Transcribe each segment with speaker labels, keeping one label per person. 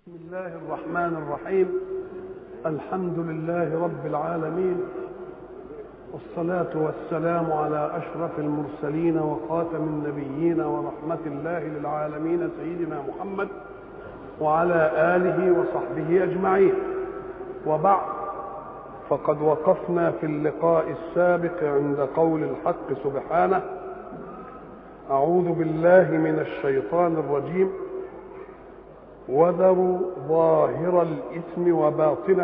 Speaker 1: بسم الله الرحمن الرحيم الحمد لله رب العالمين والصلاة والسلام على أشرف المرسلين وخاتم النبيين ورحمة الله للعالمين سيدنا محمد وعلى آله وصحبه أجمعين وبعد فقد وقفنا في اللقاء السابق عند قول الحق سبحانه أعوذ بالله من الشيطان الرجيم وذروا ظاهر الإثم وباطنه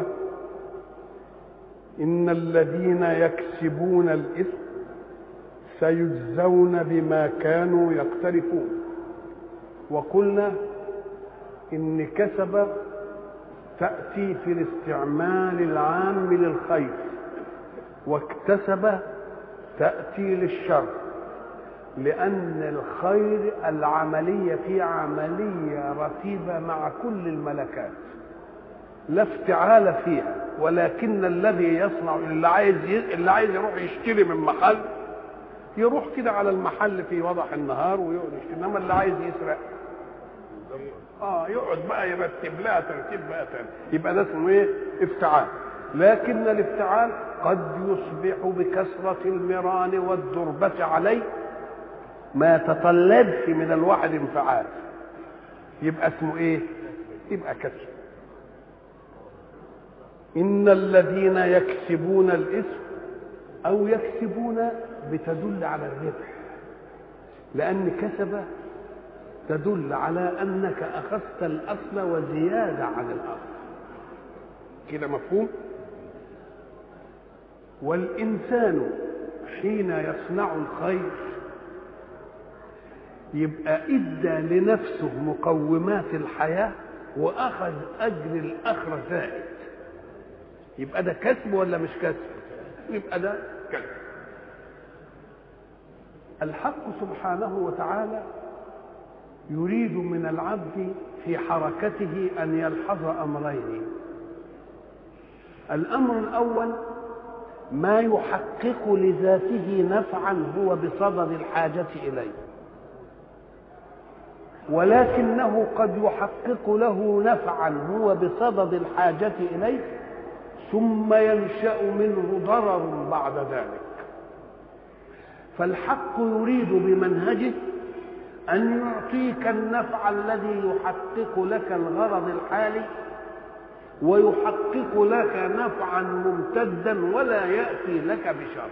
Speaker 1: إن الذين يكسبون الإثم سيجزون بما كانوا يقترفون وقلنا إن كسب تأتي في الاستعمال العام للخير واكتسب تأتي للشر لأن الخير العملية في عملية رتيبة مع كل الملكات لا افتعال فيها ولكن الذي يصنع اللي عايز اللي عايز يروح يشتري من محل يروح كده على المحل في وضح النهار ويقعد يشتري انما اللي عايز يسرق اه يقعد بقى يرتب لها ترتيب بقى تاني يبقى ده اسمه ايه؟ افتعال لكن الافتعال قد يصبح بكثرة المران والدربة عليه ما يتطلبش من الواحد انفعال يبقى اسمه ايه يبقى كسب ان الذين يكسبون الاثم او يكسبون بتدل على الربح لان كسب تدل على انك اخذت الاصل وزياده عن الاصل كده مفهوم والانسان حين يصنع الخير يبقى ادى لنفسه مقومات الحياه واخذ اجر الاخره زائد يبقى ده كسب ولا مش كسب يبقى ده كسب الحق سبحانه وتعالى يريد من العبد في حركته ان يلحظ امرين الامر الاول ما يحقق لذاته نفعا هو بصدد الحاجه اليه ولكنه قد يحقق له نفعا هو بصدد الحاجة إليه ثم ينشأ منه ضرر بعد ذلك فالحق يريد بمنهجه أن يعطيك النفع الذي يحقق لك الغرض الحالي ويحقق لك نفعا ممتدا ولا يأتي لك بشر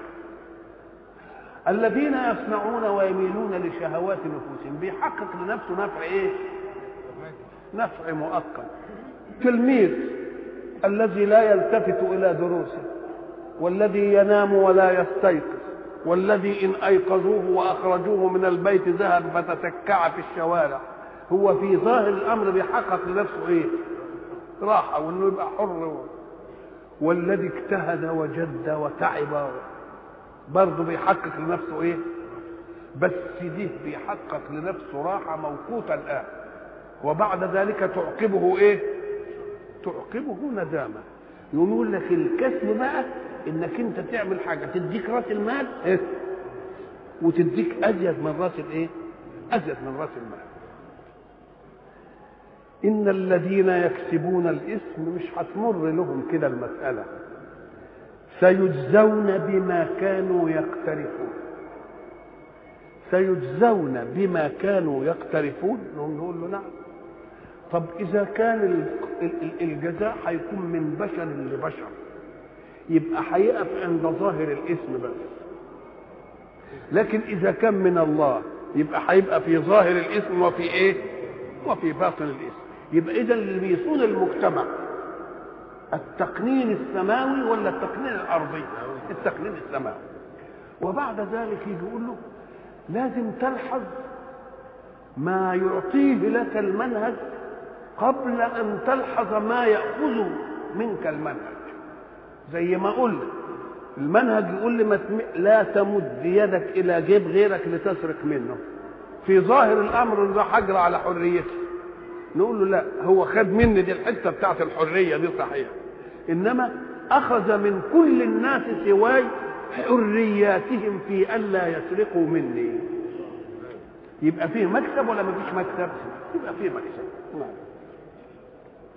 Speaker 1: الذين يصنعون ويميلون لشهوات نفوسهم بيحقق لنفسه نفع ايه نفع مؤقت تلميذ الذي لا يلتفت الى دروسه والذي ينام ولا يستيقظ والذي ان ايقظوه واخرجوه من البيت ذهب فتتكع في الشوارع هو في ظاهر الامر بيحقق لنفسه ايه راحه وانه يبقى حر والذي اجتهد وجد وتعب برضه بيحقق لنفسه ايه بس دي بيحقق لنفسه راحة موقوتة الآن وبعد ذلك تعقبه ايه تعقبه ندامة يقول لك الكسب بقى انك انت تعمل حاجة تديك راس المال إيه؟ وتديك ازيد من راس الايه ازيد من راس المال ان الذين يكسبون الاثم مش هتمر لهم كده المسألة سيجزون بما كانوا يقترفون سيجزون بما كانوا يقترفون نقول له نعم طب اذا كان الجزاء هيكون من بشر لبشر يبقى هيقف عند ظاهر الاسم بس لكن اذا كان من الله يبقى هيبقى في ظاهر الاسم وفي ايه وفي باطن الاسم يبقى اذا اللي بيصون المجتمع التقنين السماوي ولا التقنين الارضي التقنين السماوي وبعد ذلك يجي يقول له لازم تلحظ ما يعطيه لك المنهج قبل ان تلحظ ما ياخذه منك المنهج زي ما قلنا المنهج يقول لي لا تمد يدك الى جيب غيرك لتسرق منه في ظاهر الامر ده حجر على حريتي نقول له لا هو خد مني دي الحته بتاعت الحريه دي صحيح انما اخذ من كل الناس سواي حرياتهم في الا يسرقوا مني يبقى فيه مكسب ولا مفيش مكسب يبقى فيه مكسب نعم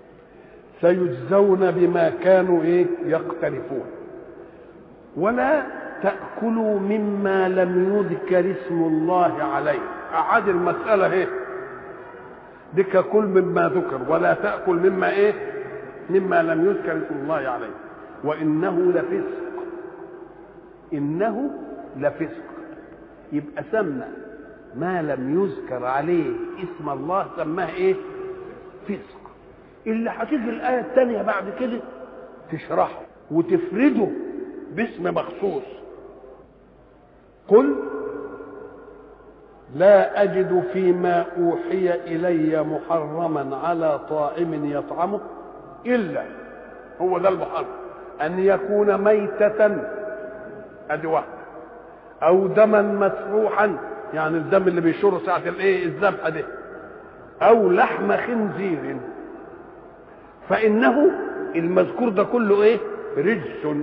Speaker 1: سيجزون بما كانوا ايه يقترفون ولا تأكلوا مما لم يذكر اسم الله عليه أعاد المسألة ايه ديك كل مما ذكر ولا تأكل مما ايه مما لم يذكر اسم الله عليه وإنه لفسق إنه لفسق يبقى سمى ما لم يذكر عليه اسم الله سماه ايه فسق اللي هتيجي الآية الثانية بعد كده تشرحه وتفرده باسم مخصوص قل لا أجد فيما أوحي إلي محرما على طاعم يطعمه إلا هو ده المحرم أن يكون ميتة أدي واحدة أو دما مسروحا يعني الدم اللي بيشره ساعة الإيه الذبحة دي أو لحم خنزير فإنه المذكور ده كله إيه رجس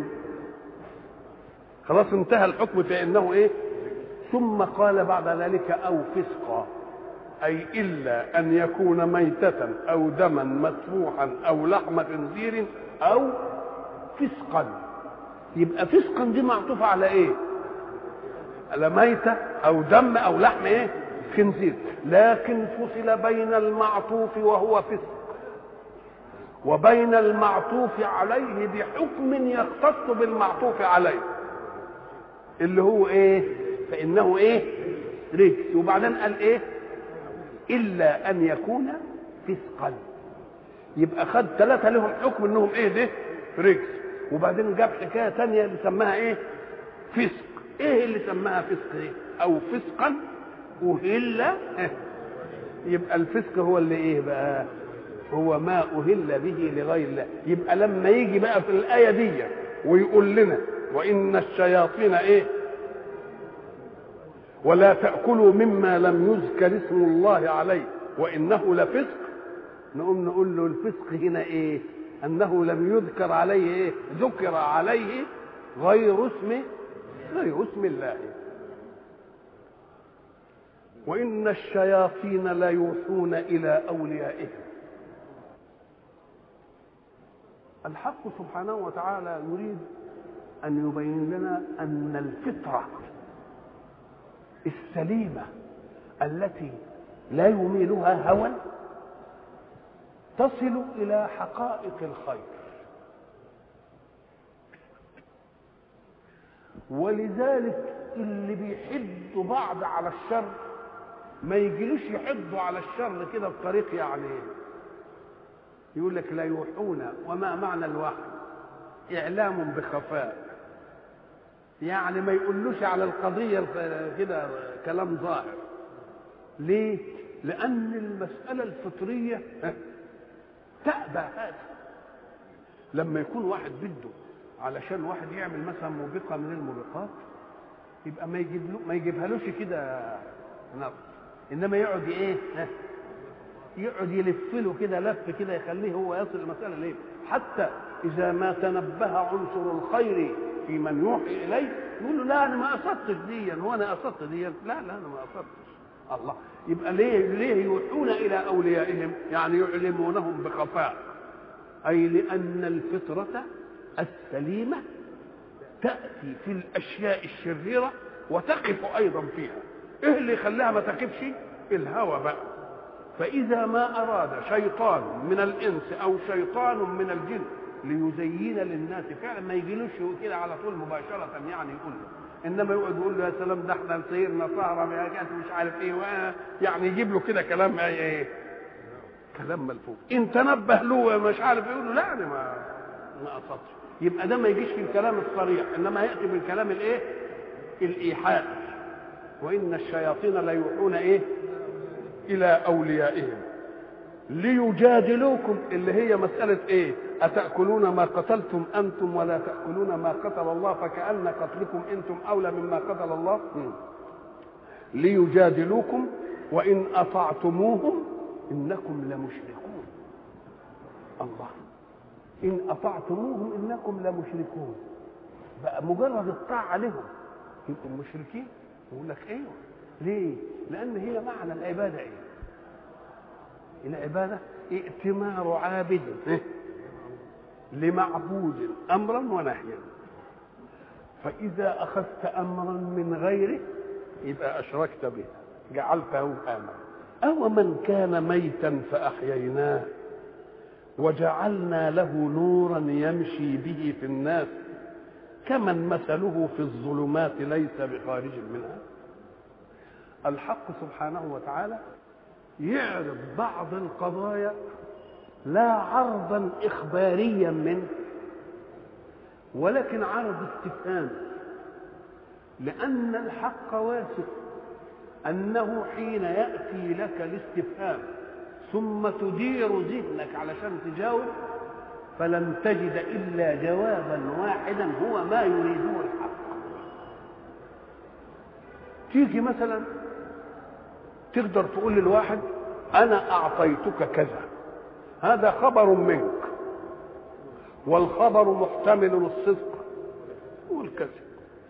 Speaker 1: خلاص انتهى الحكم في انه ايه ثم قال بعد ذلك او فسقا اي الا ان يكون ميتة او دما مسفوحا او لحم خنزير او فسقا يبقى فسقا دي معطوفة على ايه على ميتة او دم او لحم ايه خنزير لكن فصل بين المعطوف وهو فسق وبين المعطوف عليه بحكم يختص بالمعطوف عليه اللي هو ايه فانه ايه رجس وبعدين قال ايه الا ان يكون فسقا يبقى خد ثلاثه لهم حكم انهم ايه ده رجس وبعدين جاب حكايه ثانيه اللي سماها ايه فسق ايه اللي سماها فسق ايه او فسقا اهل يبقى الفسق هو اللي ايه بقى هو ما اهل به لغير الله يبقى لما يجي بقى في الايه دي ويقول لنا وان الشياطين ايه ولا تاكلوا مما لم يذكر اسم الله عليه وانه لفسق نقوم نقول له الفسق هنا ايه انه لم يذكر عليه ايه ذكر عليه غير اسم غير اسم الله وان الشياطين ليوحون الى اوليائهم الحق سبحانه وتعالى يريد ان يبين لنا ان الفطره السليمه التي لا يميلها هوى تصل الى حقائق الخير ولذلك اللي بيحدوا بعض على الشر ما يجيلوش يحدوا على الشر كده بطريق يعني يقول لك لا يوحون وما معنى الوحي اعلام بخفاء يعني ما يقولوش على القضيه كده كلام ظاهر ليه لان المساله الفطريه تأبى هذا لما يكون واحد بده علشان واحد يعمل مثلا موبقه من الموبقات يبقى ما يجيب له ما يجيبهالوش كده نص انما يقعد ايه يقعد يلف له كده لف كده يخليه هو يصل المساله ليه حتى اذا ما تنبه عنصر الخير في من يوحي اليه يقول له لا انا ما قصدتش ديا وانا قصدت ديا لا لا انا ما قصدتش الله يبقى ليه ليه يوحون الى اوليائهم يعني يعلمونهم بخفاء اي لان الفطره السليمه تاتي في الاشياء الشريره وتقف ايضا فيها ايه اللي يخليها ما تقفش الهوى بقى فاذا ما اراد شيطان من الانس او شيطان من الجن ليزين للناس فعلا ما يجيلوش كده على طول مباشره يعني يقول له انما يقعد يقول له يا سلام ده احنا سيرنا سهره يا مش عارف ايه يعني يجيب له كده كلام ايه كلام ملفوف ان تنبه له مش عارف يقول له لا انا ما ما قصدتش يبقى ده ما يجيش في الكلام الصريح انما ياتي بالكلام الايه الايحاء وان الشياطين ليوحون ايه الى اوليائهم ليجادلوكم اللي هي مساله ايه اتاكلون ما قتلتم انتم ولا تاكلون ما قتل الله فكان قتلكم انتم اولى مما قتل الله ليجادلوكم وان اطعتموهم انكم لمشركون الله ان اطعتموهم انكم لمشركون بقى مجرد الطاعه لهم يبقوا مشركين يقول لك ايوه ليه لان هي معنى العباده ايه العباده ائتمار عابد لمعبود امرا ونهيا فاذا اخذت امرا من غيره يبقى اشركت به جعلته امرا او من كان ميتا فاحييناه وجعلنا له نورا يمشي به في الناس كمن مثله في الظلمات ليس بخارج منها الحق سبحانه وتعالى يعرض بعض القضايا لا عرضا اخباريا منه ولكن عرض استفهام لان الحق واثق انه حين ياتي لك الاستفهام ثم تدير ذهنك علشان تجاوب فلن تجد الا جوابا واحدا هو ما يريده الحق تيجي مثلا تقدر تقول للواحد انا اعطيتك كذا هذا خبر منك والخبر محتمل الصدق والكذب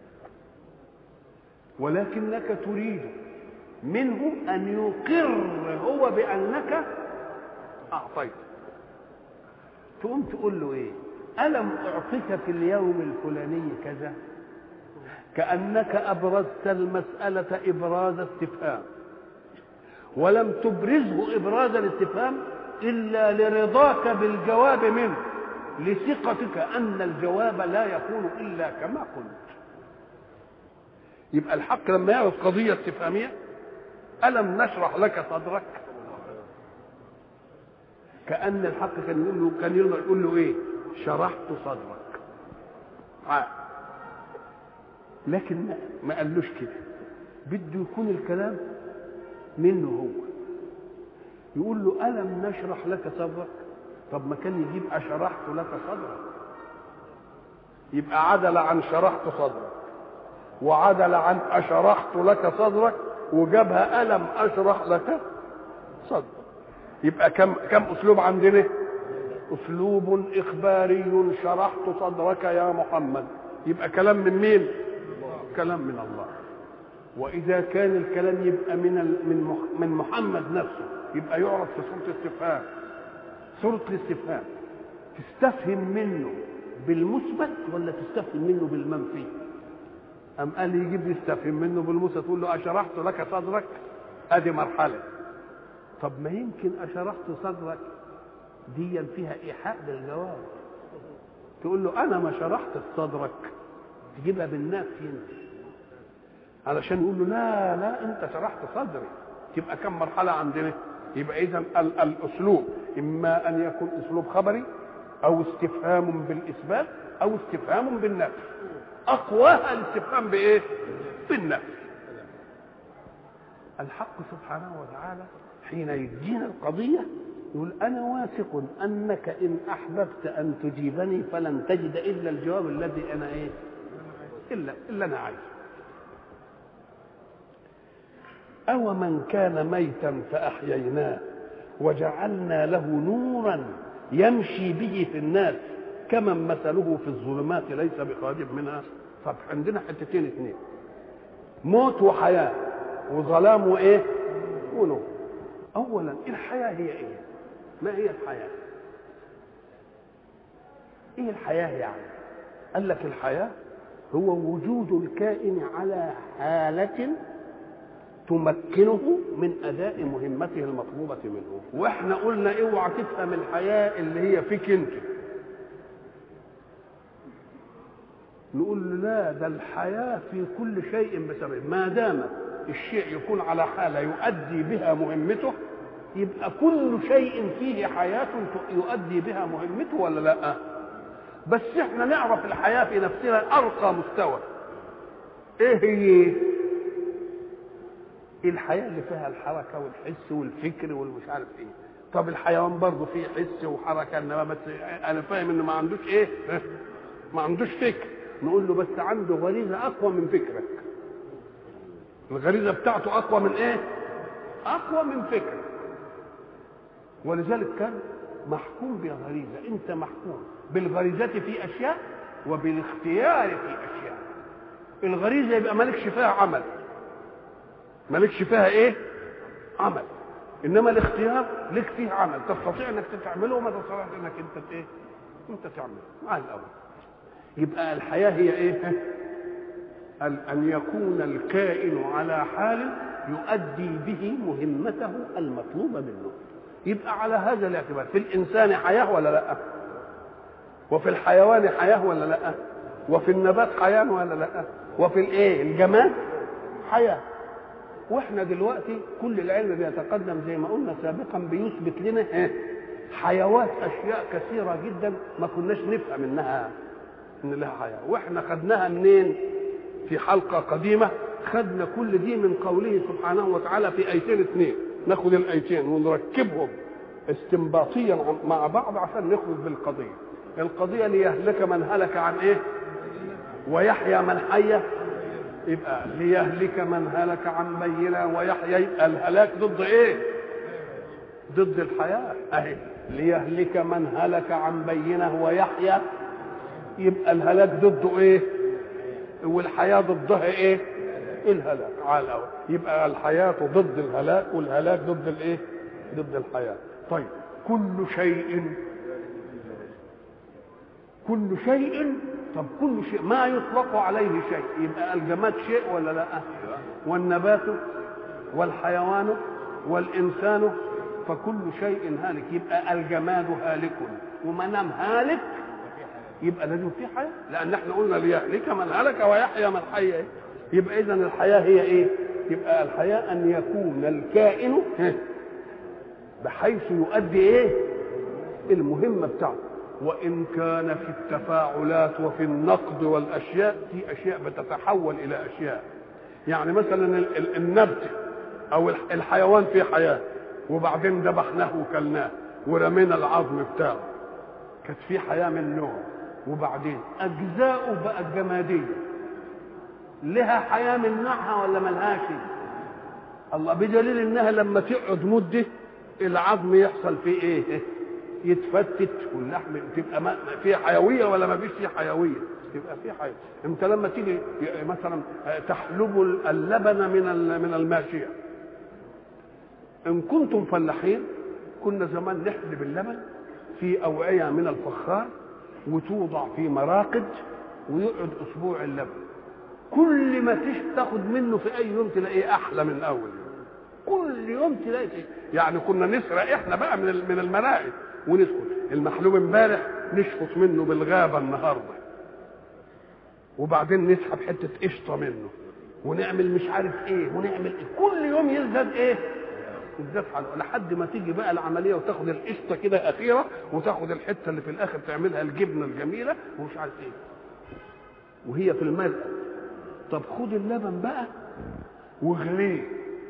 Speaker 1: ولكنك تريد منه ان يقر هو بانك اعطيت تقوم تقول له ايه الم اعطك في اليوم الفلاني كذا كانك ابرزت المساله ابراز استفهام ولم تبرزه ابراز الاستفهام الا لرضاك بالجواب منه لثقتك ان الجواب لا يكون الا كما قلت يبقى الحق لما يعرض قضيه استفهاميه الم نشرح لك صدرك كان الحق كان يقول له كان يقدر يقول له ايه شرحت صدرك عاد. لكن ما قالوش كده بده يكون الكلام منه هو يقول له ألم نشرح لك صدرك طب ما كان يجيب أشرحت لك صدرك يبقى عدل عن شرحت صدرك وعدل عن أشرحت لك صدرك وجابها ألم أشرح لك صدرك يبقى كم كم أسلوب عندنا أسلوب إخباري شرحت صدرك يا محمد يبقى كلام من مين؟ كلام من الله واذا كان الكلام يبقى من من من محمد نفسه يبقى يعرض في صوره استفهام صوره الاستفهام تستفهم منه بالمثبت ولا تستفهم منه بالمنفي أم قال يجيب يستفهم منه بالمثبت تقول له أشرحت لك صدرك أدي مرحلة طب ما يمكن أشرحت صدرك دي فيها إيحاء بالجواب تقول له أنا ما شرحت صدرك تجيبها بالنفي انت علشان يقول له لا لا انت شرحت صدري تبقى كم مرحله عندنا يبقى اذا الاسلوب اما ان يكون اسلوب خبري او استفهام بالاثبات او استفهام بالنفي اقواها الاستفهام بايه بالنفي الحق سبحانه وتعالى حين يدينا القضيه يقول انا واثق انك ان احببت ان تجيبني فلن تجد الا الجواب الذي انا ايه الا الا انا عايزه أو من كان ميتا فأحييناه وجعلنا له نورا يمشي به في الناس كمن مثله في الظلمات ليس بخارج منها طب عندنا حتتين اثنين موت وحياة وظلام وإيه ونور أولا الحياة هي إيه ما هي الحياة إيه الحياة يعني قال لك الحياة هو وجود الكائن على حالة تمكنه من اداء مهمته المطلوبه منه واحنا قلنا اوعى تفهم الحياه اللي هي فيك انت نقول له لا ده الحياه في كل شيء بسبب ما دام الشيء يكون على حاله يؤدي بها مهمته يبقى كل شيء فيه حياه يؤدي بها مهمته ولا لا بس احنا نعرف الحياه في نفسها ارقى مستوى ايه هي الحياه اللي فيها الحركه والحس والفكر والمش عارف ايه طب الحيوان برضه فيه حس وحركه انما بس انا فاهم انه ما عندوش ايه ما عندوش فكر نقول له بس عنده غريزه اقوى من فكرك الغريزه بتاعته اقوى من ايه اقوى من فكرك ولذلك كان محكوم بغريزه انت محكوم بالغريزه في اشياء وبالاختيار في اشياء الغريزه يبقى مالكش فيها عمل مالكش فيها ايه عمل انما الاختيار لك فيه عمل تستطيع انك تعمله وما تستطيعش انك انت ايه انت تعمل مع الاول يبقى الحياه هي ايه ان يكون الكائن على حال يؤدي به مهمته المطلوبه منه يبقى على هذا الاعتبار في الانسان حياه ولا لا وفي الحيوان حياه ولا لا وفي النبات حياه ولا لا وفي الايه الجماد حياه واحنا دلوقتي كل العلم بيتقدم زي ما قلنا سابقا بيثبت لنا إيه؟ حيوات اشياء كثيره جدا ما كناش نفهم انها ان لها حياه واحنا خدناها منين في حلقه قديمه خدنا كل دي من قوله سبحانه وتعالى في ايتين اثنين ناخد الايتين ونركبهم استنباطيا مع بعض عشان نخرج بالقضيه القضيه ليهلك من هلك عن ايه ويحيى من حي يبقى ليهلك من هلك عن بينه ويحيى يبقى الهلاك ضد ايه ضد الحياه اهي ليهلك من هلك عن بينه ويحيى يبقى الهلاك ضده ايه والحياه ضدها ايه الهلاك على الأول يبقى الحياه ضد الهلاك والهلاك ضد الايه ضد الحياه طيب كل شيء كل شيء طب كل شيء ما يطلق عليه شيء يبقى الجماد شيء ولا لا والنبات والحيوان والانسان فكل شيء هالك يبقى الجماد هالك وما دام هالك يبقى لازم في حياه لان احنا قلنا ليهلك من هلك ويحيى من حي يبقى اذا الحياه هي ايه يبقى الحياه ان يكون الكائن بحيث يؤدي ايه المهمه بتاعته وان كان في التفاعلات وفي النقد والاشياء في اشياء بتتحول الى اشياء يعني مثلا النبت او الحيوان فيه حياه وبعدين ذبحناه وكلناه ورمينا العظم بتاعه كانت في حياه من نوع وبعدين اجزاؤه بقت جماديه لها حياه من نوعها ولا ملهاش الله بدليل انها لما تقعد مده العظم يحصل فيه ايه يتفتت واللحم تبقى فيه حيويه ولا ما فيش فيه حيويه يبقى فيه حيويه انت لما تيجي مثلا تحلب اللبن من من الماشيه ان كنتم فلاحين كنا زمان نحلب اللبن في اوعيه من الفخار وتوضع في مراقد ويقعد اسبوع اللبن كل ما تاخد منه في اي يوم تلاقيه احلى من اول يوم كل يوم تلاقي يعني كنا نسرق احنا بقى من من المراقد وندخل المحلوب امبارح نشفط منه بالغابه النهارده وبعدين نسحب حته قشطه منه ونعمل مش عارف ايه ونعمل إيه. كل يوم يزداد ايه يزداد لحد ما تيجي بقى العمليه وتاخد القشطه كده اخيره وتاخد الحته اللي في الاخر تعملها الجبنه الجميله ومش عارف ايه وهي في المرقه طب خد اللبن بقى واغليه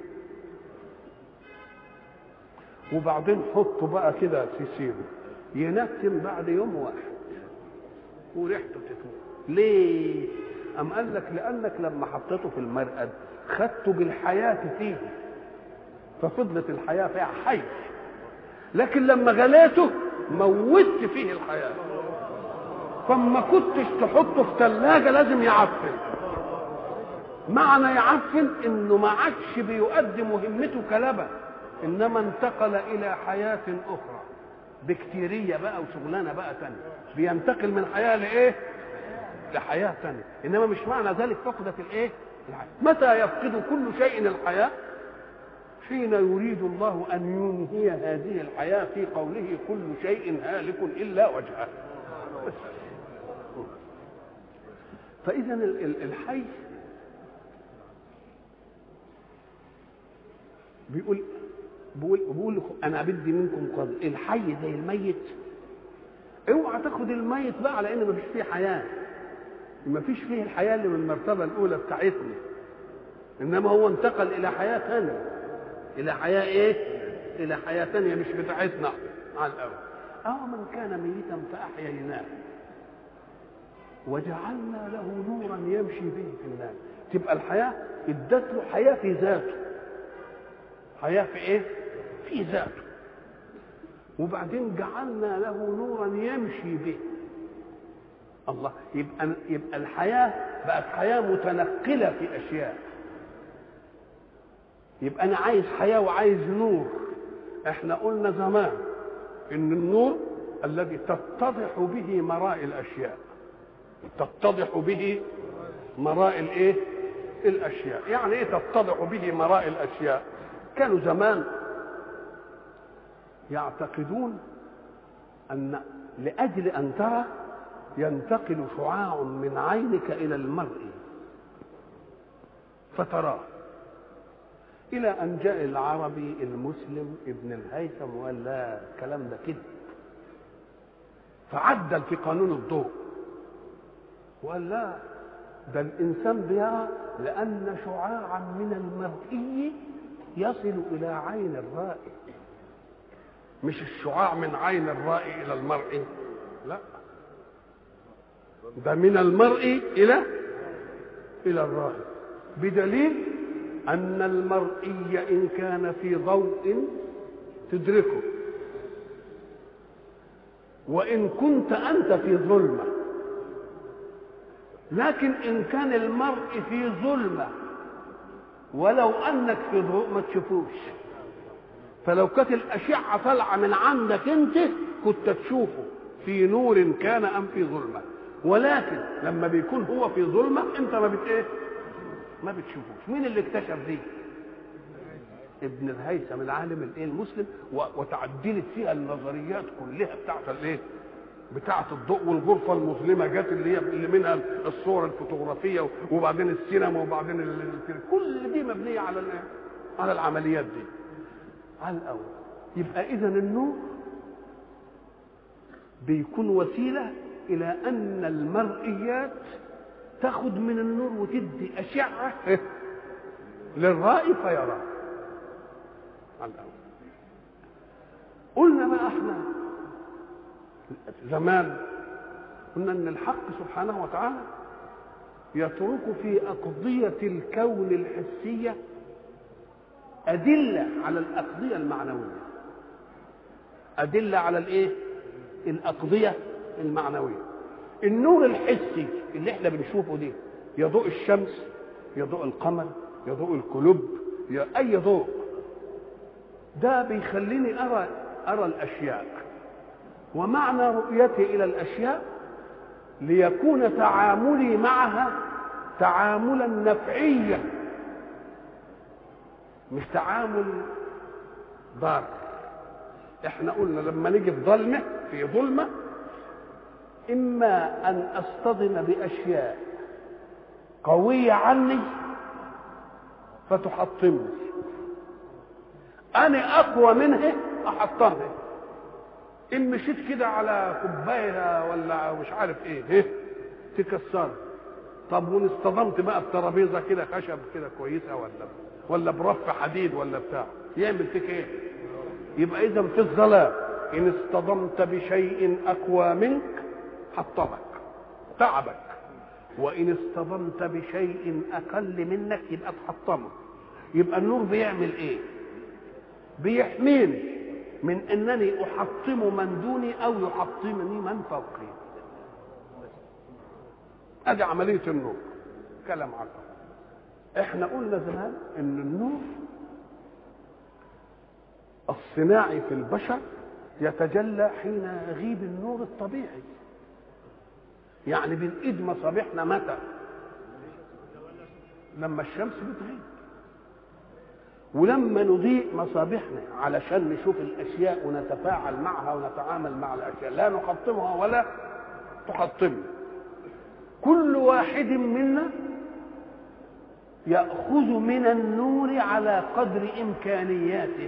Speaker 1: وبعدين حطه بقى كده تسيبه ينتم بعد يوم واحد وريحته تتموت ليه أم قال لك لأنك لما حطيته في المرقد خدته بالحياة فيه ففضلت الحياة فيها حي لكن لما غليته موتت فيه الحياة فما كنتش تحطه في ثلاجة لازم يعفن معنى يعفن انه ما عادش بيؤدي مهمته كلبن انما انتقل الى حياه اخرى بكتيريه بقى وشغلانه بقى تانية بينتقل من حياه لايه لحياه تانية انما مش معنى ذلك فقدت الايه الحياة. متى يفقد كل شيء الحياه حين يريد الله ان ينهي هذه الحياه في قوله كل شيء هالك الا وجهه بس. فاذا الحي بيقول بقول بقول انا بدي منكم قدر الحي زي الميت اوعى تاخد الميت بقى على ان مفيش فيه حياه مفيش فيه الحياه اللي من المرتبه الاولى بتاعتنا انما هو انتقل الى حياه ثانيه الى حياه ايه الى حياه ثانيه مش بتاعتنا على الاول او من كان ميتا فاحييناه وجعلنا له نورا يمشي به في الناس تبقى الحياه ادت له حياه في ذاته حياه في ايه في ذاته وبعدين جعلنا له نورا يمشي به الله يبقى يبقى الحياه بقت حياه متنقله في اشياء يبقى انا عايز حياه وعايز نور احنا قلنا زمان ان النور الذي تتضح به مراء الاشياء تتضح به مراء الايه الاشياء يعني ايه تتضح به مراء الاشياء كانوا زمان يعتقدون ان لاجل ان ترى ينتقل شعاع من عينك الى المرء فتراه الى ان جاء العربي المسلم ابن الهيثم وقال لا الكلام ده كده فعدل في قانون الضوء وقال لا ده الانسان بيرى لان شعاعا من المرئي يصل الى عين الرائي مش الشعاع من عين الرائي الى المرئي لا ده من المرئي الى الى الرائي بدليل ان المرئي ان كان في ضوء تدركه وان كنت انت في ظلمه لكن ان كان المرء في ظلمه ولو انك في ضوء ما تشوفوش فلو كانت الاشعه طالعه من عندك انت كنت تشوفه في نور كان ام في ظلمه ولكن لما بيكون هو في ظلمه انت ما بت ايه ما بتشوفوش مين اللي اكتشف دي ابن الهيثم العالم الايه المسلم وتعدلت فيها النظريات كلها بتاعت الايه بتاعت الضوء والغرفة المظلمة جت اللي هي اللي منها الصور الفوتوغرافية وبعدين السينما وبعدين ال... كل دي مبنية على ال... على العمليات دي على الأول يبقى إذا النور بيكون وسيلة إلى أن المرئيات تاخد من النور وتدي أشعة للرائي فيراه على الأول قلنا بقى احنا زمان قلنا ان الحق سبحانه وتعالى يترك في أقضية الكون الحسية أدلة على الأقضية المعنوية أدلة على الإيه؟ الأقضية المعنوية النور الحسي اللي احنا بنشوفه دي يضوء الشمس يضوء القمر يضوء الكلوب أي ضوء ده بيخليني أرى أرى الأشياء ومعنى رؤيتي الى الاشياء ليكون تعاملي معها تعاملا نفعيا مش تعامل ضار احنا قلنا لما نيجي في ظلمه في ظلمه اما ان اصطدم باشياء قويه عني فتحطمني انا اقوى منها احطمها ان مشيت كده على كوبايه ولا مش عارف ايه ايه تكسر طب وان اصطدمت بقى بترابيزه كده خشب كده كويسه ولا ولا برف حديد ولا بتاع يعمل فيك ايه يبقى اذا في الظلام ان اصطدمت بشيء اقوى منك حطمك تعبك وان اصطدمت بشيء اقل منك يبقى تحطمك يبقى النور بيعمل ايه بيحميني من انني احطم من دوني او يحطمني من فوقي ادي عمليه النور كلام عقل احنا قلنا زمان ان النور الصناعي في البشر يتجلى حين يغيب النور الطبيعي يعني بنقيد مصابيحنا متى لما الشمس بتغيب ولما نضيء مصابيحنا علشان نشوف الاشياء ونتفاعل معها ونتعامل مع الاشياء لا نحطمها ولا تحطمنا كل واحد منا ياخذ من النور على قدر امكانياته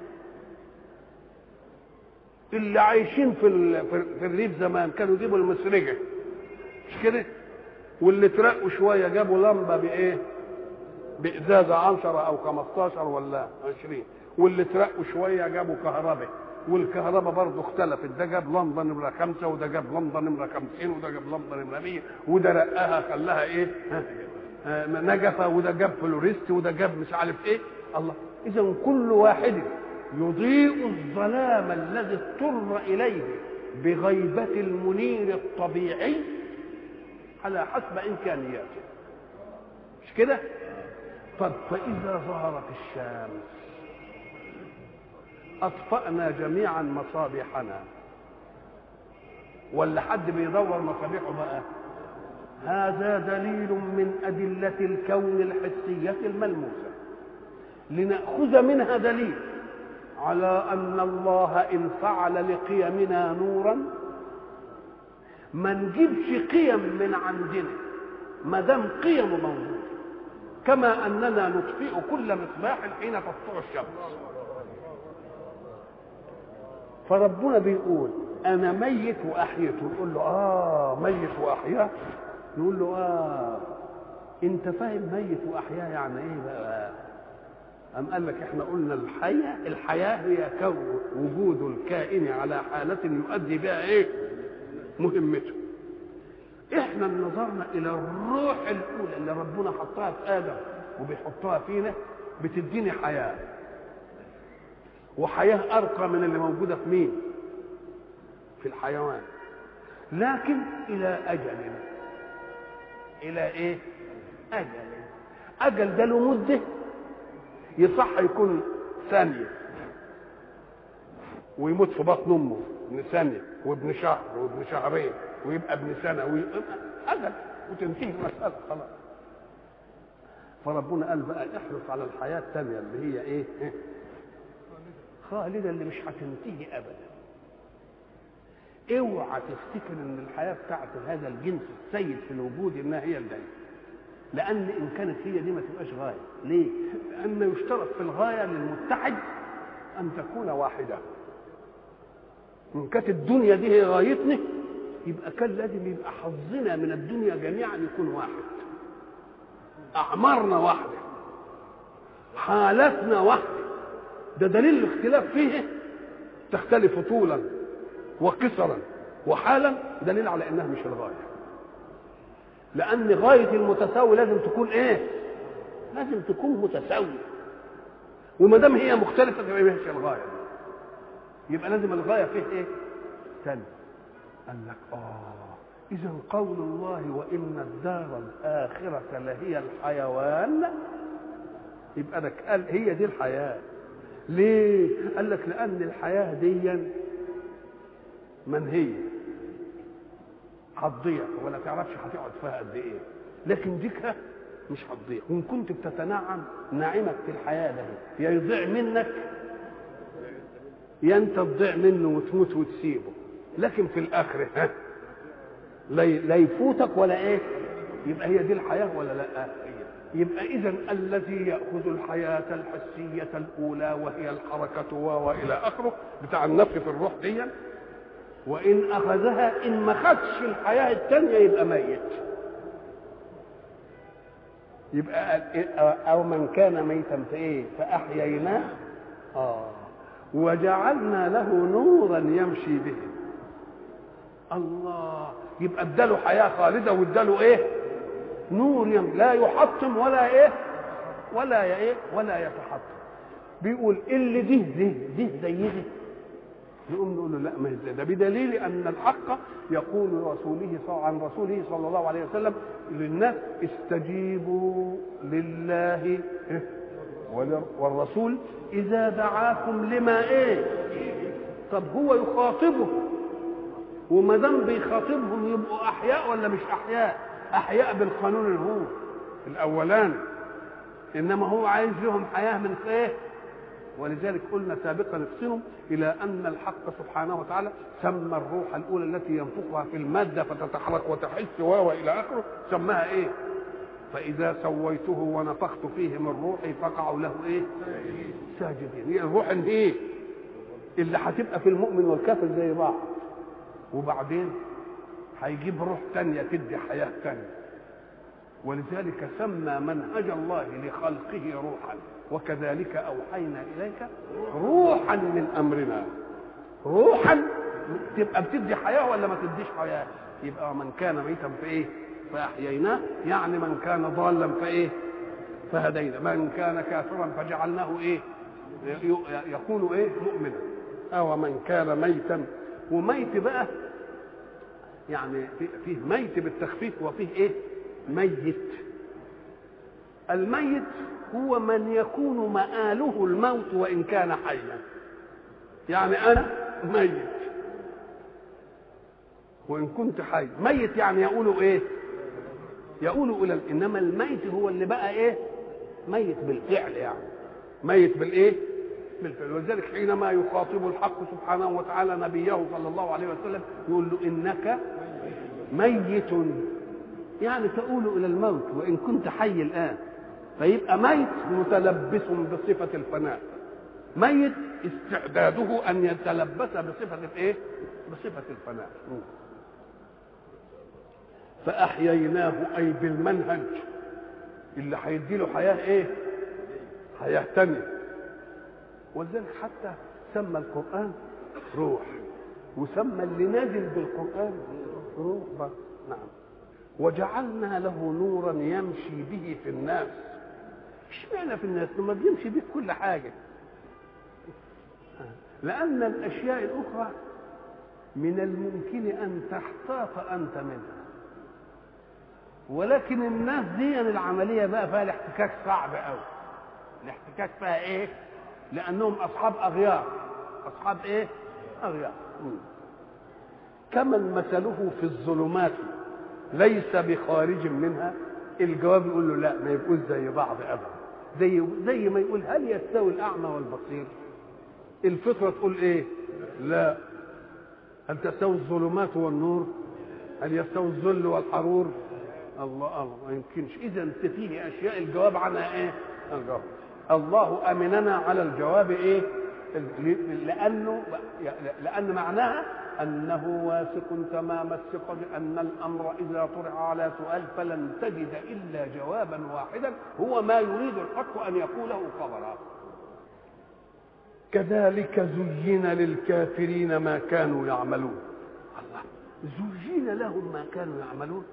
Speaker 1: اللي عايشين في في الريف زمان كانوا يجيبوا المسرجه مش كده واللي ترقوا شويه جابوا لمبه بايه بإزازة عشرة أو خمستاشر ولا عشرين واللي ترقوا شوية جابوا كهرباء والكهرباء برضه اختلفت ده جاب لمبة نمرة خمسة وده جاب لمبة نمرة خمسين وده جاب لمبة نمرة مية وده رقاها خلاها إيه آه نجفة وده جاب فلوريست وده جاب مش عارف إيه الله إذا كل واحد يضيء الظلام الذي اضطر إليه بغيبة المنير الطبيعي على حسب إمكانياته مش كده؟ طب فإذا ظهرت الشمس أطفأنا جميعا مصابيحنا ولا حد بيدور مصابيحه بقى هذا دليل من أدلة الكون الحسية الملموسة لنأخذ منها دليل على أن الله إن فعل لقيمنا نورا ما نجيبش قيم من عندنا ما دام قيم موجودة كما أننا نطفئ كل مصباح حين تسطع الشمس فربنا بيقول أنا ميت وأحييت ونقول له آه ميت وأحياه نقول له آه أنت فاهم ميت وأحياه يعني إيه بقى أم قال لك إحنا قلنا الحياة الحياة هي كون وجود الكائن على حالة يؤدي بها إيه مهمته احنا نظرنا الى الروح الاولى اللي ربنا حطها في ادم وبيحطها فينا بتديني حياه وحياه ارقى من اللي موجوده في مين في الحيوان لكن الى اجل الى ايه اجل اجل ده له مده يصح يكون ثانيه ويموت في بطن امه ابن ثانيه وابن شهر وابن شهرين ويبقى ابن سنه ويبقى اجل وتنتهي المساله خلاص فربنا قال بقى احرص على الحياه الثانيه اللي هي ايه؟ خالده اللي مش هتنتهي ابدا اوعى تفتكر ان الحياه بتاعت هذا الجنس السيد في الوجود انها هي الدايمه لان ان كانت هي دي ما تبقاش غايه ليه؟ لان يشترط في الغايه للمتحد ان تكون واحده ان كانت الدنيا دي هي غايتنا يبقى كان لازم يبقى حظنا من الدنيا جميعا يكون واحد اعمارنا واحده حالتنا واحده ده دليل الاختلاف فيه تختلف طولا وقصرا وحالا دليل على انها مش الغايه لان غايه المتساوي لازم تكون ايه لازم تكون متساويه وما دام هي مختلفه يبقى مش الغايه يبقى لازم الغايه فيه ايه ثاني قال لك اه اذا قول الله وان الدار الاخره لهي الحيوان يبقى ده قال هي دي الحياه ليه قال لك لان الحياه دي منهيه هتضيع ولا تعرفش هتقعد فيها قد ايه لكن ديك مش هتضيع وان كنت بتتنعم نعمك في الحياه ده يا يضيع منك يا انت تضيع منه وتموت وتسيبه لكن في الاخره ها لا يفوتك ولا ايه يبقى هي دي الحياه ولا لا يبقى اذا الذي ياخذ الحياه الحسيه الاولى وهي الحركه والى اخره بتاع النفخ في الروح دي وان اخذها ان ما خدش الحياه الثانيه يبقى ميت يبقى او من كان ميتا فايه فاحييناه اه وجعلنا له نورا يمشي به الله يبقى اداله حياه خالده واداله ايه نور يم لا يحطم ولا ايه ولا ايه ولا يتحطم بيقول اللي دي دي دي زي دي نقوم نقول له لا ما هي ده بدليل ان الحق يقول رسوله صلى عن رسوله صلى الله عليه وسلم للناس استجيبوا لله والرسول اذا دعاكم لما ايه طب هو يخاطبه وما دام بيخاطبهم يبقوا احياء ولا مش احياء احياء بالقانون اللي هو الاولاني انما هو عايز لهم حياه من ايه ولذلك قلنا سابقا اقسم الى ان الحق سبحانه وتعالى سمى الروح الاولى التي ينفخها في الماده فتتحرك وتحس والى اخره سماها ايه فاذا سويته ونفخت فيه من روحي فقعوا له ايه ساجدين هي الروح ايه اللي هتبقى في المؤمن والكافر زي بعض وبعدين هيجيب روح تانية تدي حياة تانية ولذلك سمى منهج الله لخلقه روحا وكذلك أوحينا إليك روحا من أمرنا روحا تبقى بتدي حياة ولا ما تديش حياة يبقى من كان ميتا فإيه فأحييناه يعني من كان ضالا فإيه فهدينا من كان كافرا فجعلناه إيه يكون إيه مؤمنا أو من كان ميتا وميت بقى يعني فيه ميت بالتخفيف وفيه ايه ميت الميت هو من يكون مآله الموت وإن كان حيا يعني أنا ميت وان كنت حي ميت يعني يقولوا ايه يقولوا الى انما الميت هو اللي بقى ايه ميت بالفعل يعني ميت بالايه بالفعل ولذلك حينما يخاطب الحق سبحانه وتعالى نبيه صلى الله عليه وسلم يقول له انك ميت يعني تؤول الى الموت وان كنت حي الان فيبقى ميت متلبس بصفه الفناء ميت استعداده ان يتلبس بصفه الايه بصفه الفناء فاحييناه اي بالمنهج اللي هيدي له حياه ايه حياه تانيه ولذلك حتى سمى القران روح وسمى اللي نازل بالقران روح بس نعم وجعلنا له نورا يمشي به في الناس اشمعنى في الناس لما بيمشي به كل حاجه لان الاشياء الاخرى من الممكن ان تحتاط انت منها ولكن الناس دي العمليه بقى فيها الاحتكاك صعب قوي الاحتكاك فيها ايه لانهم اصحاب اغيار اصحاب ايه اغيار كمن مثله في الظلمات ليس بخارج منها الجواب يقول له لا ما يبقوش زي بعض ابدا زي زي ما يقول هل يستوي الاعمى والبصير الفطره تقول ايه لا هل تستوي الظلمات والنور هل يستوي الذل والحرور الله الله ما يمكنش اذا فيه اشياء الجواب عنها ايه الجواب الله امننا على الجواب ايه لانه لان معناها انه واثق تمام الثقه بان الامر اذا طرح على سؤال فلن تجد الا جوابا واحدا هو ما يريد الحق ان يقوله خبرا كذلك زين للكافرين ما كانوا يعملون الله زين لهم ما كانوا يعملون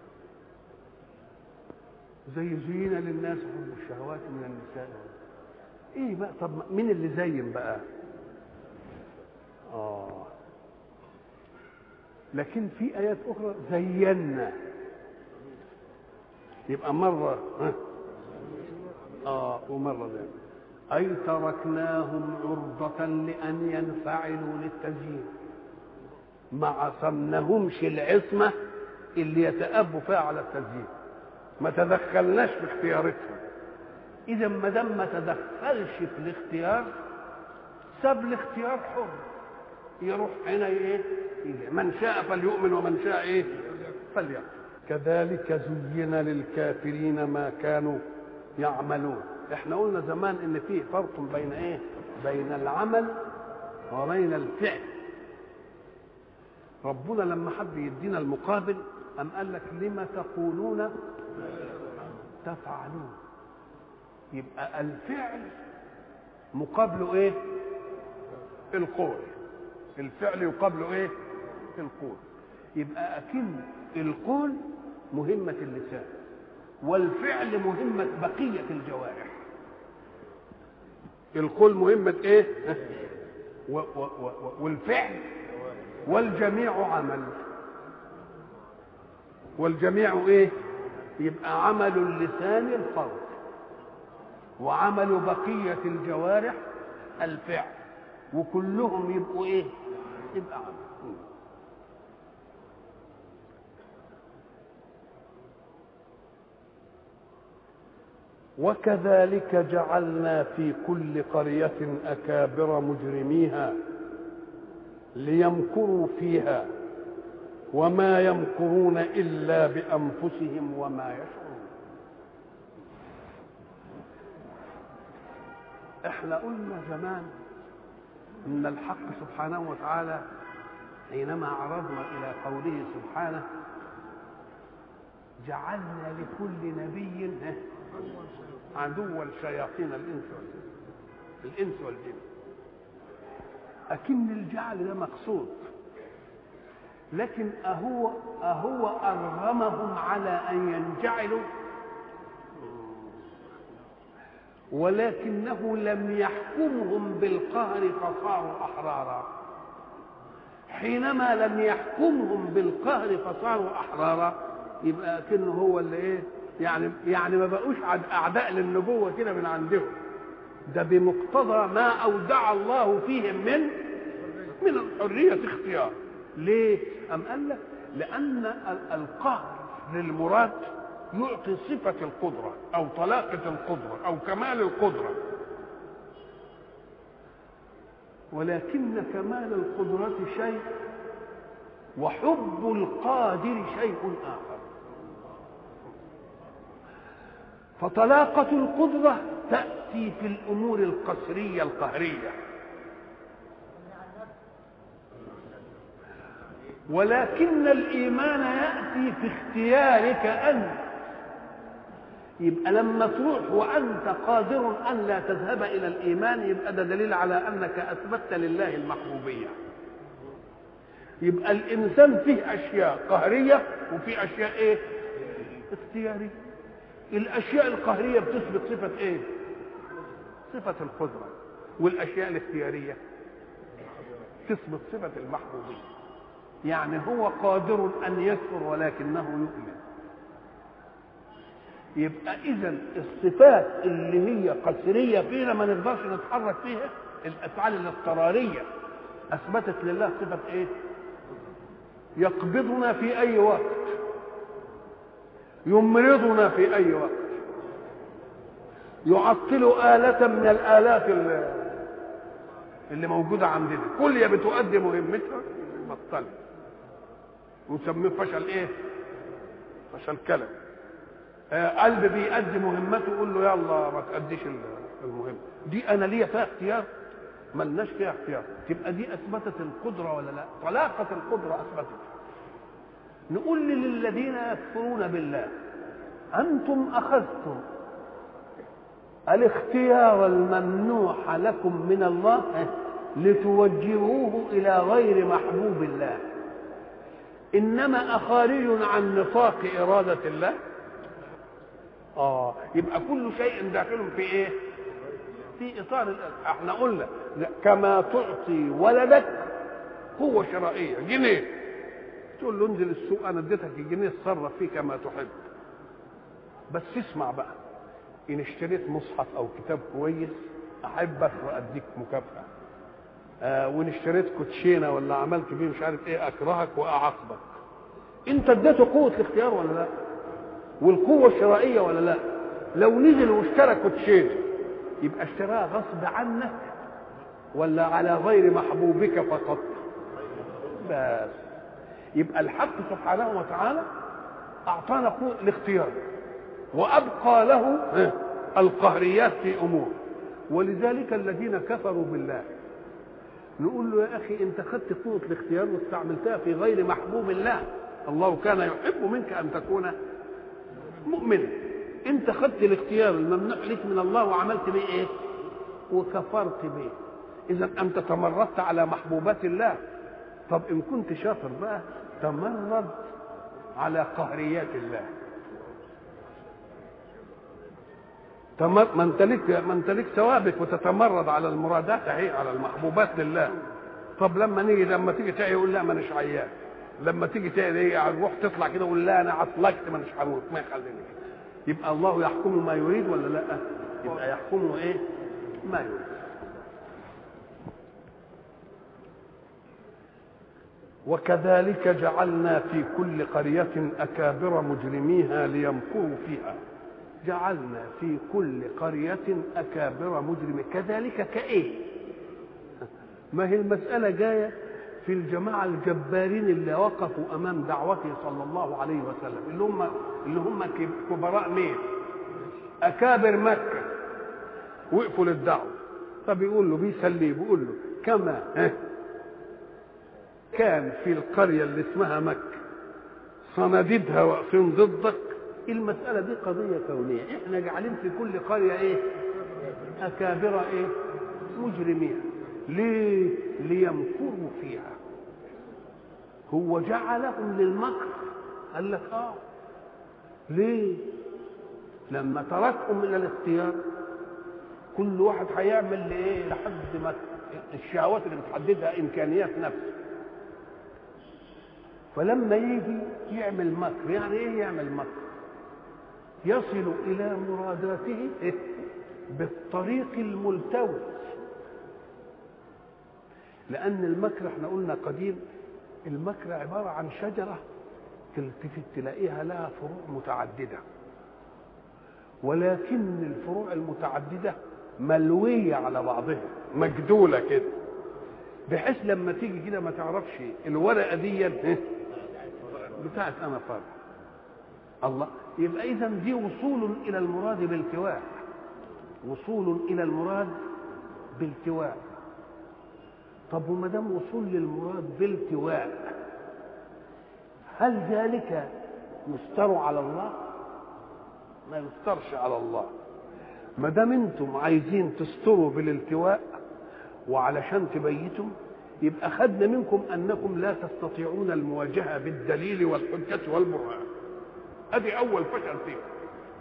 Speaker 1: زي زين للناس حب الشهوات من النساء ايه بقى طب مين اللي زين بقى اه لكن في ايات اخرى زينا يبقى مره ها اه ومره زي اي تركناهم عرضة لان ينفعلوا للتزيين ما عصمناهمش العصمة اللي يتأبوا فيها على التزيين ما تدخلناش في اختياراتهم اذا ما دام ما تدخلش في الاختيار ساب الاختيار حر يروح هنا ايه يجي. من شاء فليؤمن ومن شاء ايه فليكفر كذلك زين للكافرين ما كانوا يعملون احنا قلنا زمان ان في فرق بين ايه بين العمل وبين الفعل ربنا لما حب يدينا المقابل أم قال لك لما تقولون تفعلون يبقى الفعل مقابله ايه القول الفعل يقابله ايه القول يبقى اكن القول مهمة اللسان والفعل مهمة بقية الجوارح القول مهمة ايه و و و والفعل والجميع عمل والجميع ايه يبقى عمل اللسان القول وعمل بقية الجوارح الفعل وكلهم يبقوا ايه يبقى عمل وكذلك جعلنا في كل قرية أكابر مجرميها ليمكروا فيها وما يمكرون إلا بأنفسهم وما يشعرون احنا قلنا زمان ان الحق سبحانه وتعالى حينما عرضنا الى قوله سبحانه جعلنا لكل نبي عدوا الشياطين الانس والجن الانس والجن اكن الجعل ده مقصود لكن اهو اهو ارغمهم على ان ينجعلوا ولكنه لم يحكمهم بالقهر فصاروا احرارا حينما لم يحكمهم بالقهر فصاروا احرارا يبقى كأنه هو اللي ايه يعني يعني ما بقوش اعداء للنبوه كده من عندهم ده بمقتضى ما اودع الله فيهم من من الحريه اختيار ليه ام قال لك لان ال- القهر للمراد يعطي صفه القدره او طلاقه القدره او كمال القدره ولكن كمال القدرة شيء وحب القادر شيء آخر فطلاقة القدرة تأتي في الأمور القسرية القهرية ولكن الإيمان يأتي في اختيارك أنت يبقى لما تروح وانت قادر ان لا تذهب الى الايمان يبقى ده دليل على انك اثبتت لله المحبوبيه يبقى الانسان فيه اشياء قهريه وفيه اشياء ايه اختياريه الاشياء القهريه بتثبت صفه ايه صفه القدره والاشياء الاختياريه تثبت صفه المحبوبيه يعني هو قادر ان يكفر ولكنه يؤمن يبقى اذا الصفات اللي هي قسريه فينا ما نقدرش نتحرك فيها الافعال الاضطراريه اثبتت لله صفه ايه يقبضنا في اي وقت يمرضنا في اي وقت يعطل آلة من الآلات اللي, اللي موجودة عندنا كل يا بتؤدي مهمتها بطلت ونسميه فشل ايه فشل كلام آه، قلب بيأدي مهمته يقول له يلا ما تأديش المهم دي انا ليا فيها اختيار ملناش فيها اختيار تبقى دي اثبتت القدره ولا لا طلاقه القدره اثبتت نقول للذين يكفرون بالله انتم اخذتم الاختيار الممنوح لكم من الله لتوجهوه الى غير محبوب الله انما اخارج عن نطاق اراده الله اه يبقى كل شيء داخل في ايه في اطار الأ- احنا قلنا لا، كما تعطي ولدك قوه شرائيه جنيه تقول له انزل السوق انا اديتك الجنيه اتصرف فيه كما تحب بس اسمع بقى ان اشتريت مصحف او كتاب كويس احبك واديك مكافاه آه وان اشتريت كوتشينه ولا عملت بيه مش عارف ايه اكرهك واعاقبك انت اديته قوه الاختيار ولا لا والقوه الشرائيه ولا لا لو نزل واشترى كوتشينه يبقى اشتراها غصب عنك ولا على غير محبوبك فقط بس يبقى الحق سبحانه وتعالى اعطانا قوه الاختيار وابقى له القهريات في امور ولذلك الذين كفروا بالله نقول له يا اخي انت خدت قوه الاختيار واستعملتها في غير محبوب الله الله كان يحب منك ان تكون مؤمنا انت خدت الاختيار الممنوع لك من الله وعملت به ايه وكفرت به اذا انت تمردت على محبوبات الله طب ان كنت شاطر بقى تمرد على قهريات الله تمر... ما انت لك ما انت لك ثوابت وتتمرد على المرادات اهي على المحبوبات لله طب لما نيجي لما تيجي تعي يقول لا ما اناش عيان لما تيجي تعي ايه روح تطلع كده يقول لا انا عطلقت ما اناش هموت ما يخليني يبقى الله يحكم ما يريد ولا لا يبقى يحكم ايه ما يريد وكذلك جعلنا في كل قرية أكابر مجرميها ليمكروا فيها جعلنا في كل قرية أكابر مجرمين كذلك كإيه ما هي المسألة جاية في الجماعة الجبارين اللي وقفوا أمام دعوته صلى الله عليه وسلم اللي هم اللي هم كبراء مين؟ أكابر مكة وقفوا للدعوة فبيقول له بيسليه بيقول له كما كان في القرية اللي اسمها مكة صناديدها واقفين ضدك المسألة دي قضية كونية احنا جعلين في كل قرية ايه أكابر ايه مجرمين ليه ليمكروا فيها هو جعلهم للمكر قال لك اه ليه لما تركهم من الاختيار كل واحد هيعمل لايه لحد ما الشهوات اللي بتحددها امكانيات نفسه فلما يجي يعمل مكر يعني ايه يعمل مكر يصل الى مراداته بالطريق الملتوي لان المكر احنا قلنا قديم المكر عباره عن شجره تلتفت تلاقيها لها فروع متعدده ولكن الفروع المتعدده ملويه على بعضها مجدوله كده بحيث لما تيجي كده ما تعرفش الورقه دي بتاعت انا فرع الله يبقى اذا دي وصول الى المراد بالتواء وصول الى المراد بالتواء طب وما دام وصول للمراد بالتواء هل ذلك يستر على الله ما يسترش على الله ما دام انتم عايزين تستروا بالالتواء وعلشان تبيتوا يبقى خدنا منكم انكم لا تستطيعون المواجهه بالدليل والحجه والبرهان ادي اول فشل فيكم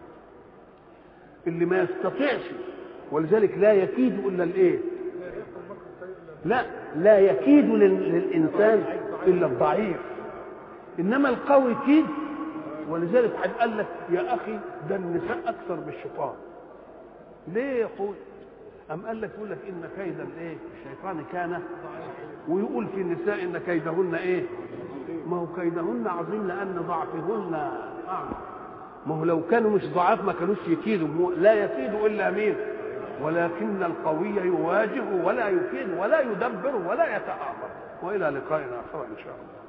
Speaker 1: اللي ما يستطيعش ولذلك لا يكيد الا الايه لا لا يكيد للانسان الا الضعيف انما القوي كيد ولذلك حد قال لك يا اخي ده النساء اكثر من الشيطان ليه يا اخوي أم قال لك يقول لك إن كيد الإيه؟ الشيطان كان ويقول في النساء إن كيدهن إيه؟ ما هو كيدهن عظيم لأن ضعفهن أعظم ما هو لو كانوا مش ضعاف ما كانوش يكيدوا لا يكيد إلا مين؟ ولكن القوي يواجه ولا يكيد ولا يدبر ولا يتآمر وإلى لقاء آخر إن شاء الله